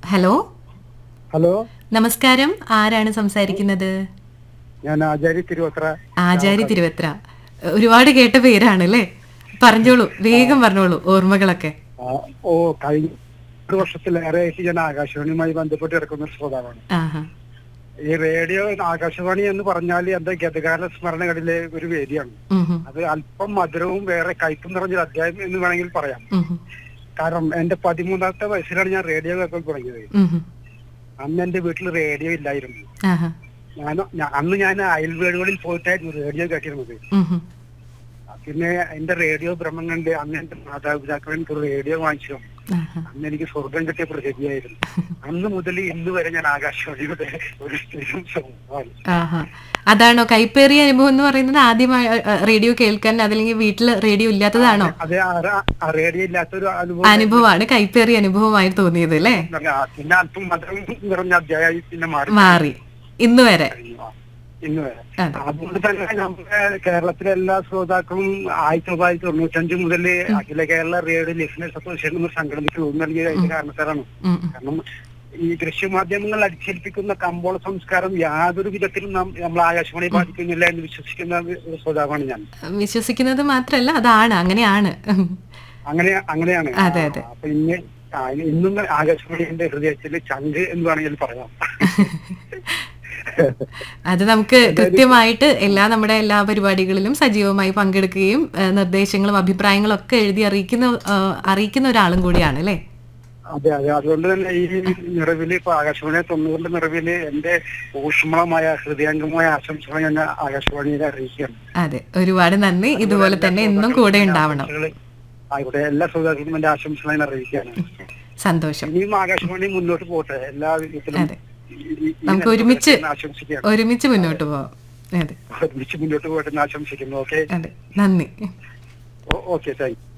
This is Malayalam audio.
ഹലോ ഹലോ നമസ്കാരം ആരാണ് സംസാരിക്കുന്നത് ഞാൻ ആചാര്യ തിരുവത്ര ആചാരി തിരുവത്ര ഒരുപാട് കേട്ട പേരാണ് അല്ലേ പറഞ്ഞോളൂ വേഗം പറഞ്ഞോളൂ ഓർമ്മകളൊക്കെ ആ, ഓ കഴിഞ്ഞ ഒരു വർഷത്തിലേറെയായിട്ട് ഞാൻ ആകാശവാണിയുമായി ബന്ധപ്പെട്ട് കിടക്കുന്ന ഒരു ശ്രോതാവാണ് ആഹാ ഈ റേഡിയോ ആകാശവാണി എന്ന് പറഞ്ഞാൽ എന്റെ ഗതകാല സ്മരണകളിലെ ഒരു വേദിയാണ് ഉം ഹും, അത് അല്പം മധുരവും വേറെ കയ്പും നിറഞ്ഞൊരു അധ്യായം എന്ന് വേണമെങ്കിൽ പറയാം ഉം ഹും, കാരണം എന്റെ പതിമൂന്നാമത്തെ വയസ്സിലാണ് ഞാൻ റേഡിയോ കേൾക്കാൻ തുടങ്ങിയത് ഉം ഹും. അന്ന് എന്റെ വീട്ടിൽ റേഡിയോ ഇല്ലായിരുന്നു ആഹാ, ഞാൻ ഞാൻ- അന്ന് ഞാൻ അയൽ വീടുകളിൽ പോയിട്ടായിരുന്നു റേഡിയോ കേട്ടിരുന്നത് ഉം ഹും. പിന്നെ എന്റെ റേഡിയോ ഭ്രമം കണ്ട് അന്ന് എന്റെ മാതാപിതാക്കൾ എനിക്ക് ഒരു റേഡിയോ വാങ്ങിച്ചു തന്നു. ആഹാ. അന്ന് എനിക്ക് സ്വർഗം കിട്ടിയ പ്രതിജ്ഞയായിരുന്നു അന്ന് മുതൽ ഇന്ന് വരെ ഞാൻ ആകാശവാണിയുടെ ഒരു സ്ഥിരം സ്വഭാവമാണ്. ആഹാ. അതാണോ കൈപ്പേറിയ അനുഭവം എന്ന് പറയുന്നത് ആദ്യമായി അ, അ, റേഡിയോ കേൾക്കാൻ അതല്ലെങ്കിൽ വീട്ടിൽ റേഡിയോ ഇല്ലാത്തതാണോ അത് ആ- ആ റേഡിയോ ഇല്ലാത്തൊരു അനുഭവം അനുഭവമാണ് കൈപ്പേറിയ അനുഭവമായി തോന്നിയത് അല്ലേ ആ, പിന്നെ അല്പം മധുരം നിറഞ്ഞ അധ്യായമായി പിന്നെ മാറി മാറി ഇന്ന് വരെ ആ, ഇന്ന് വരെ അതെ. അതുകൊണ്ട് തന്നെ നമ്മുടെ കേരളത്തിലെ എല്ലാ ശ്രോതാക്കളും ആയിരത്തി തൊള്ളായിരത്തി തൊണ്ണൂറ്റഞ്ച് മുതൽ അഖില കേരള റേഡിയോ ലിസണേഴ്സ് അസോസിയേഷൻ എന്ന സംഘടനയ്ക്ക് രൂപം നൽകിയ അതിന്റെ കാരണക്കാരാണ് ഉം, ഉം. കാരണം ഈ ദൃശ്യമാധ്യമങ്ങൾ അടിച്ചേൽപ്പിക്കുന്ന കമ്പോള സംസ്കാരം യാതൊരു വിധത്തിലും നാം നമ്മൾ ആകാശവാണി ബാധിക്കുന്നില്ല എന്ന് വിശ്വസിക്കുന്ന ഒരു ശ്രോതാവാണ് ഞാൻ വിശ്വസിക്കുന്നത് മാത്രല്ല അതാണ് അങ്ങനെയാണ് അങ്ങനെ അങ്ങനെയാണ് അതെ, അതെ. ആ, അപ്പൊ ഇന്ന് ആ, ഇന്നും ആകാശവാണി എന്റെ ഹൃദയത്തിൽ ചങ്ക് എന്ന് വേണമെങ്കിൽ പറയാം അത് നമുക്ക് കൃത്യമായിട്ട് എല്ലാ നമ്മുടെ എല്ലാ പരിപാടികളിലും സജീവമായി പങ്കെടുക്കുകയും ഏഹ്, നിർദ്ദേശങ്ങളും അഭിപ്രായങ്ങളും ഒക്കെ എഴുതി അറിയിക്കുന്ന ഏഹ്, അറിയിക്കുന്ന ഒരാളും കൂടിയാണ് അല്ലേ അതെ അതെ അതുകൊണ്ട് തന്നെ ഈ നിറവില് ഇപ്പൊ ആകാശവാണി തൊണ്ണൂറിന്റെ നിറവില് എന്റെ ഊഷ്മളമായ ഹൃദയംഗമായ ആശംസകൾ ഞാൻ ആകാശവാണിയെ അറിയിക്കുകയാണ് അതെ ഒരുപാട് നന്ദി ഇതുപോലെ തന്നെ എന്നും കൂടെ ഉണ്ടാവണം ആശംസകള് ആയിക്കോട്ടെ എല്ലാ ശ്രോതാക്കൾക്കും എന്റെ ആശംസകൾ ഞാൻ അറിയിക്കുകയാണ് സന്തോഷം ഇനിയും ആകാശവാണി മുന്നോട്ട് പോട്ടെ എല്ലാ വിധത്തിലും അതെ. ഈ- ഈ- ഈ നമുക്ക് ഒരുമിച്ച് ഞാൻ ആശംസിക്കുകയാണ് ഒരുമിച്ച് മുന്നോട്ട് പോവാം അതെ ഒരുമിച്ച് മുന്നോട്ട് പോകട്ടെ എന്ന് ആശംസിക്കുന്നു ഓക്കെ അതെ നന്ദി ഓക്കെ താങ്ക് യു